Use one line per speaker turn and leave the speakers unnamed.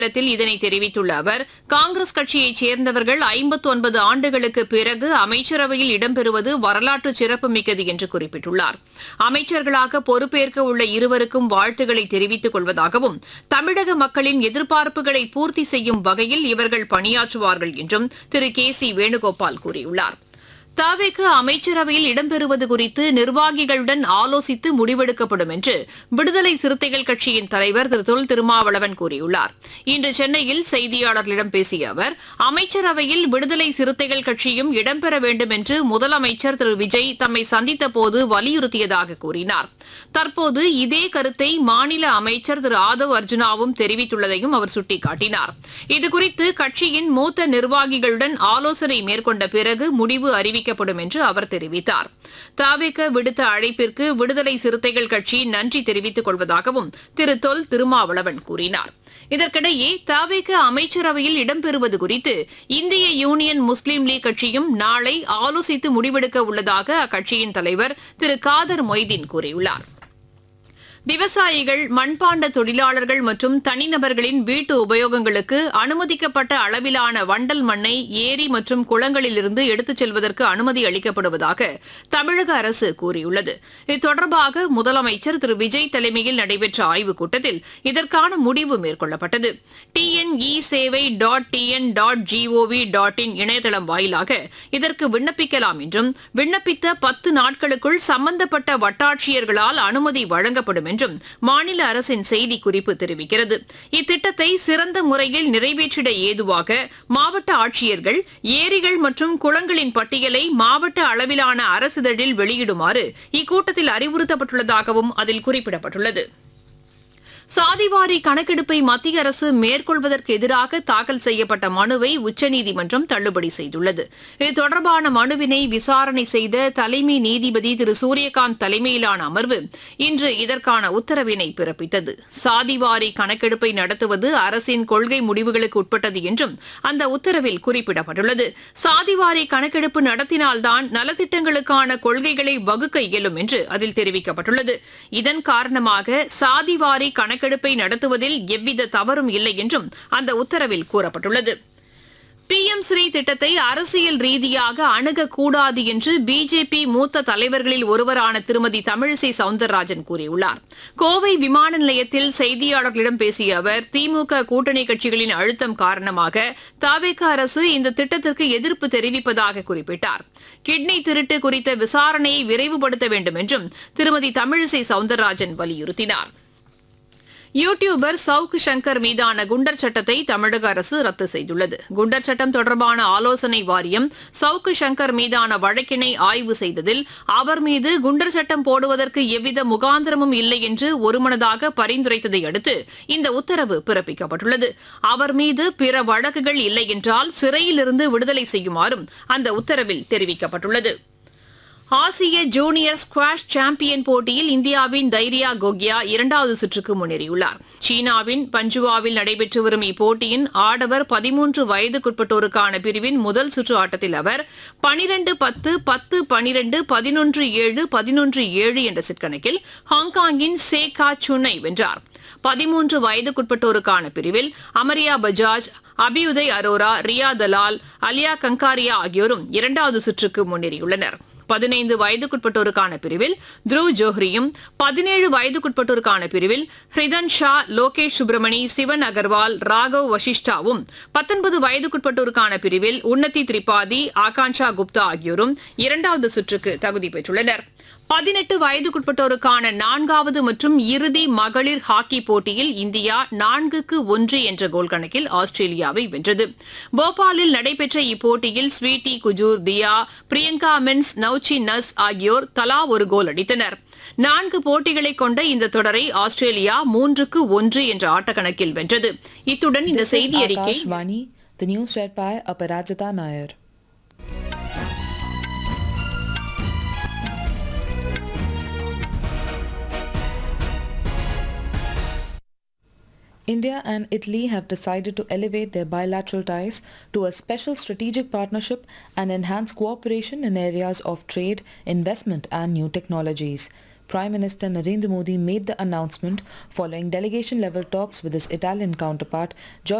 கூட்டத்தில் இதனை தெரிவித்துள்ள அவர் காங்கிரஸ் கட்சியைச் சேர்ந்தவர்கள் ஐம்பத்தி ஒன்பது ஆண்டுகளுக்கு பிறகு அமைச்சரவையில் இடம்பெறுவது வரலாற்று சிறப்புமிக்கது என்று குறிப்பிட்டுள்ளார் அமைச்சர்களாக பொறுப்பேற்க உள்ள இருவருக்கும் வாழ்த்துக்களை தெரிவித்துக் கொள்வதாகவும் தமிழக மக்களின் எதிர்பார்ப்புகளை பூர்த்தி செய்யும் வகையில் இவர்கள் பணியாற்றுவார்கள் என்றும் திரு கே சி வேணுகோபால் கூறியுள்ளார் தாவேக்கு அமைச்சரவையில் இடம்பெறுவது குறித்து நிர்வாகிகளுடன் ஆலோசித்து முடிவெடுக்கப்படும் என்று விடுதலை சிறுத்தைகள் கட்சியின் தலைவர் திரு தொல் திருமாவளவன் கூறியுள்ளார் இன்று சென்னையில் செய்தியாளர்களிடம் பேசிய அவர் அமைச்சரவையில் விடுதலை சிறுத்தைகள் கட்சியும் இடம்பெற வேண்டும் என்று முதலமைச்சர் திரு விஜய் தம்மை சந்தித்த போது வலியுறுத்தியதாக கூறினார் தற்போது இதே கருத்தை மாநில அமைச்சர் திரு ஆதவ் அர்ஜுனாவும் தெரிவித்துள்ளதையும் அவர் சுட்டிக்காட்டினார் இதுகுறித்து கட்சியின் மூத்த நிர்வாகிகளுடன் ஆலோசனை மேற்கொண்ட பிறகு முடிவு அறிவிக்கப்படும் என்று அவர் தெரிவித்தார் தாவேக்க விடுத்த அழைப்பிற்கு விடுதலை சிறுத்தைகள் கட்சி நன்றி தெரிவித்துக் கொள்வதாகவும் திரு தொல் திருமாவளவன் கூறினார் இதற்கிடையே தாவேக அமைச்சரவையில் இடம்பெறுவது குறித்து இந்திய யூனியன் முஸ்லீம் லீக் கட்சியும் நாளை ஆலோசித்து முடிவெடுக்க உள்ளதாக அக்கட்சியின் தலைவர் திரு காதர் மொய்தீன் கூறியுள்ளார் விவசாயிகள் மண்பாண்ட தொழிலாளர்கள் மற்றும் தனிநபர்களின் வீட்டு உபயோகங்களுக்கு அனுமதிக்கப்பட்ட அளவிலான வண்டல் மண்ணை ஏரி மற்றும் குளங்களிலிருந்து எடுத்துச் செல்வதற்கு அனுமதி அளிக்கப்படுவதாக தமிழக அரசு கூறியுள்ளது இது தொடர்பாக முதலமைச்சர் திரு விஜய் தலைமையில் நடைபெற்ற ஆய்வுக் கூட்டத்தில் இதற்கான முடிவு மேற்கொள்ளப்பட்டது டிஎன்இ சேவை dot TN dot G O V dot in இணையதளம் வாயிலாக இதற்கு விண்ணப்பிக்கலாம் என்றும் விண்ணப்பித்த பத்து நாட்களுக்குள் சம்பந்தப்பட்ட வட்டாட்சியர்களால் அனுமதி வழங்கப்படும் என்றும் மாநில அரசின் செய்திக்குறிப்பு தெரிவிக்கிறது இத்திட்டத்தை சிறந்த முறையில் நிறைவேற்றிட ஏதுவாக மாவட்ட ஆட்சியர்கள் ஏரிகள் மற்றும் குளங்களின் பட்டியலை மாவட்ட அளவிலான அரசிதழில் வெளியிடுமாறு இக்கூட்டத்தில் அறிவுறுத்தப்பட்டுள்ளதாகவும் அதில் குறிப்பிடப்பட்டுள்ளது சாதிவாரி கணக்கெடுப்பை மத்திய அரசு மேற்கொள்வதற்கு எதிராக தாக்கல் செய்யப்பட்ட மனுவை உச்சநீதிமன்றம் தள்ளுபடி செய்துள்ளது இது தொடர்பான மனுவினை விசாரணை செய்த தலைமை நீதிபதி திரு சூரியகாந்த் தலைமையிலான அமர்வு இன்று இதற்கான உத்தரவினை பிறப்பித்தது சாதிவாரி கணக்கெடுப்பை நடத்துவது அரசின் கொள்கை முடிவுகளுக்கு உட்பட்டது என்றும் அந்த உத்தரவில் குறிப்பிடப்பட்டுள்ளது சாதிவாரி கணக்கெடுப்பு நடத்தினால்தான் நலத்திட்டங்களுக்கான கொள்கைகளை வகுக்க இயலும் என்று அதில் தெரிவிக்கப்பட்டுள்ளது இதன் காரணமாக சாதிவாரி கணக்கு கணக்கெடுப்பை நடத்துவதில் எவ்வித தவறும் இல்லை என்றும் அந்த உத்தரவில் கூறப்பட்டுள்ளது பிஎம் ஸ்ரீ திட்டத்தை அரசியல் ரீதியாக அணுகக்கூடாது என்று பிஜேபி மூத்த தலைவர்களில் ஒருவரான திருமதி தமிழிசை சவுந்தரராஜன் கூறியுள்ளார் கோவை விமான நிலையத்தில் செய்தியாளர்களிடம் பேசிய அவர் திமுக கூட்டணி கட்சிகளின் அழுத்தம் காரணமாக தாவேக அரசு இந்த திட்டத்திற்கு எதிர்ப்பு தெரிவிப்பதாக குறிப்பிட்டார் கிட்னி திருட்டு குறித்த விசாரணையை விரைவுபடுத்த வேண்டும் என்றும் திருமதி தமிழிசை சவுந்தரராஜன் வலியுறுத்தினார் யூ டியூபர் சவுக் சங்கர் மீதான குண்டர் சட்டத்தை தமிழக அரசு ரத்து செய்துள்ளது குண்டர் சட்டம் தொடர்பான ஆலோசனை வாரியம் சவுக் சங்கர் மீதான வழக்கினை ஆய்வு செய்ததில் அவர் மீது குண்டர் சட்டம் போடுவதற்கு எவ்வித முகாந்திரமும் இல்லை என்று ஒருமனதாக பரிந்துரைத்ததை அடுத்து இந்த உத்தரவு பிறப்பிக்கப்பட்டுள்ளது அவர் மீது பிற வழக்குகள் இல்லை என்றால் சிறையிலிருந்து விடுதலை செய்யுமாறும் அந்த உத்தரவில் தெரிவிக்கப்பட்டுள்ளது ஆசிய ஜூனியர் ஸ்குவாஷ் சாம்பியன் போட்டியில் இந்தியாவின் தைரியா கோக்யா இரண்டாவது சுற்றுக்கு முன்னேறியுள்ளார் சீனாவின் பஞ்சுவாவில் நடைபெற்று வரும் இப்போட்டியின் ஆடவர் பதிமூன்று வயதுக்குட்பட்டோருக்கான பிரிவின் முதல் சுற்று ஆட்டத்தில் அவர் பனிரெண்டு பத்து பத்து பனிரெண்டு பதினொன்று ஏழு பதினொன்று ஏழு என்ற செட் கணக்கில் ஹாங்காங்கின் சேகா சுனை வென்றார் பதிமூன்று வயதுக்குட்பட்டோருக்கான பிரிவில் அமரியா பஜாஜ் அபியுதய் அரோரா ரியா தலால் அலியா கங்காரியா ஆகியோரும் இரண்டாவது சுற்றுக்கு முன்னேறியுள்ளனர் பதினைந்து வயதுக்குட்பட்டோருக்கான பிரிவில் த்ருவ் ஜோஹ்ரியும் பதினேழு வயதுக்குட்பட்டோருக்கான பிரிவில் ஹிரிதன் ஷா லோகேஷ் சுப்ரமணி சிவன் அகர்வால் ராகவ் வசிஷ்டாவும் பத்தொன்பது வயதுக்குட்பட்டோருக்கான பிரிவில் உன்னதி திரிபாதி ஆகாங்ஷா குப்தா ஆகியோரும் இரண்டாவது சுற்றுக்கு தகுதி பெற்றுள்ளனர் பதினெட்டு வயதுக்குட்பட்டோருக்கான நான்காவது மற்றும் இறுதி மகளிர் ஹாக்கி போட்டியில் இந்தியா நான்குக்கு ஒன்று என்ற கோல் கணக்கில் ஆஸ்திரேலியாவை வென்றது போபாலில் நடைபெற்ற இப்போட்டியில் ஸ்வீட்டி குஜூர் தியா பிரியங்கா மென்ஸ் நவ்ச்சி நஸ் ஆகியோர் தலா ஒரு கோல் அடித்தனர் நான்கு போட்டிகளை கொண்ட இந்த தொடரை ஆஸ்திரேலியா மூன்றுக்கு ஒன்று என்ற ஆட்டக்கணக்கில் வென்றது இத்துடன் இந்த
This is
செய்தி அறிக்கை
Akashvani, the news read by Aparajita Nair. India and Italy have decided to elevate their bilateral ties to a special strategic partnership and enhance cooperation in areas of trade, investment and new technologies. Prime Minister Narendra Modi made the announcement following delegation level talks with his Italian counterpart, Giorgio